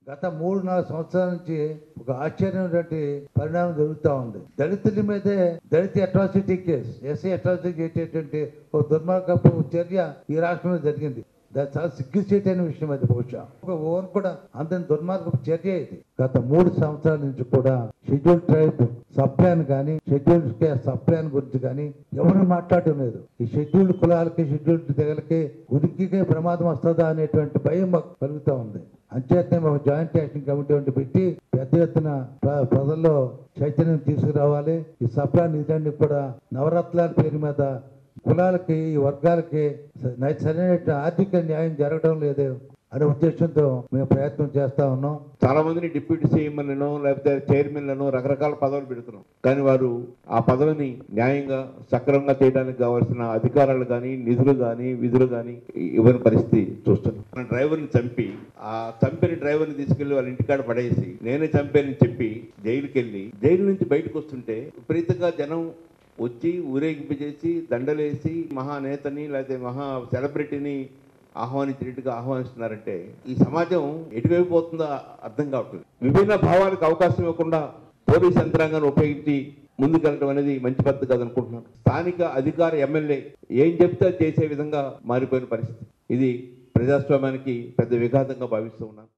గత మూడు నాలుగు సంవత్సరాల నుంచి ఒక ఆశ్చర్యమైనటువంటి పరిణామం జరుగుతూ ఉంది దళితుల మీదే దళిత అట్రాసిటీ కేసు ఎస్సీ అట్రాసిటీ చేసేటువంటి ఒక దుర్మార్గపు చర్య ఈ రాష్ట్రంలో జరిగింది అది చాలా సిగ్గుచేటైన విషయం అది బహుశా ఒక ఓన్ కూడా అంతని దుర్మార్గపు చర్య ఇది గత మూడు సంవత్సరాల నుంచి కూడా షెడ్యూల్ ట్రైబ్ సబ్ ప్లాన్ కానీ షెడ్యూల్ సబ్ ప్లాన్ గురించి కానీ ఎవరు మాట్లాడటం లేదు ఈ షెడ్యూల్డ్ కులాలకి షెడ్యూల్డ్ తెగలకి ఉనికికే ప్రమాదం వస్తుందా అనేటువంటి భయం మాకు కలుగుతూ ఉంది అంచేతనే మాకు జాయింట్ యాక్షన్ కమిటీ ఒకటి పెట్టి పెద్ద ఎత్తున ప్ర- ప్రజల్లో చైతన్యం తీసుకురావాలి ఈ సప్లా నిధులన్నీ కూడా నవరత్నాల పేరు మీద కులాలకి ఈ వర్గాలకి స- నై- సరైన ఆర్థిక న్యాయం జరగడం లేదు అనే ఉద్దేశంతో మేము ప్రయత్నం చేస్తా ఉన్నాం చాలా మందిని డిప్యూటీ సీఎంలను లేకపోతే చైర్మన్లను రకరకాల పదవులు పెడుతున్నాం కానీ వారు ఆ పదవిని న్యాయంగా సక్రమంగా చేయడానికి కావాల్సిన అధికారాలు కానీ నిధులు కానీ విధులు కానీ ఇవ్వని పరిస్థితి చూస్తున్నాం మన డ్రైవర్ని చంపి ఆ చంపిన డ్రైవర్ని తీసుకెళ్లి వాళ్ళ ఇంటికాడ పడేసి నేనే చంపానని చెప్పి జైలుకి వెళ్ళి జైలు నుంచి బయటకు వస్తుంటే విపరీతంగా జనం వచ్చి ఊరేగింపు చేసి దండలేసి మహానేతని లేకపోతే మహా సెలబ్రిటీని ఆహ్వానించినట్టుగా ఆహ్వానిస్తున్నారంటే ఈ సమాజం ఎటువైపు పోతుందో అర్థం కావట్లేదు విభిన్న భావాలకు అవకాశం ఇవ్వకుండా పోలీస్ యంత్రాంగాన్ని ఉపయోగించి ముందుకెళ్ళడం అనేది మంచి పద్ధతి కాదనుకుంటున్నాను స్థానిక అధికార ఎమ్మెల్యే ఏం చెప్తే అది చేసే విధంగా మారిపోయిన పరిస్థితి ఇది ప్రజాస్వామ్యానికి పెద్ద విఘాతంగా భావిస్తూ ఉన్నాను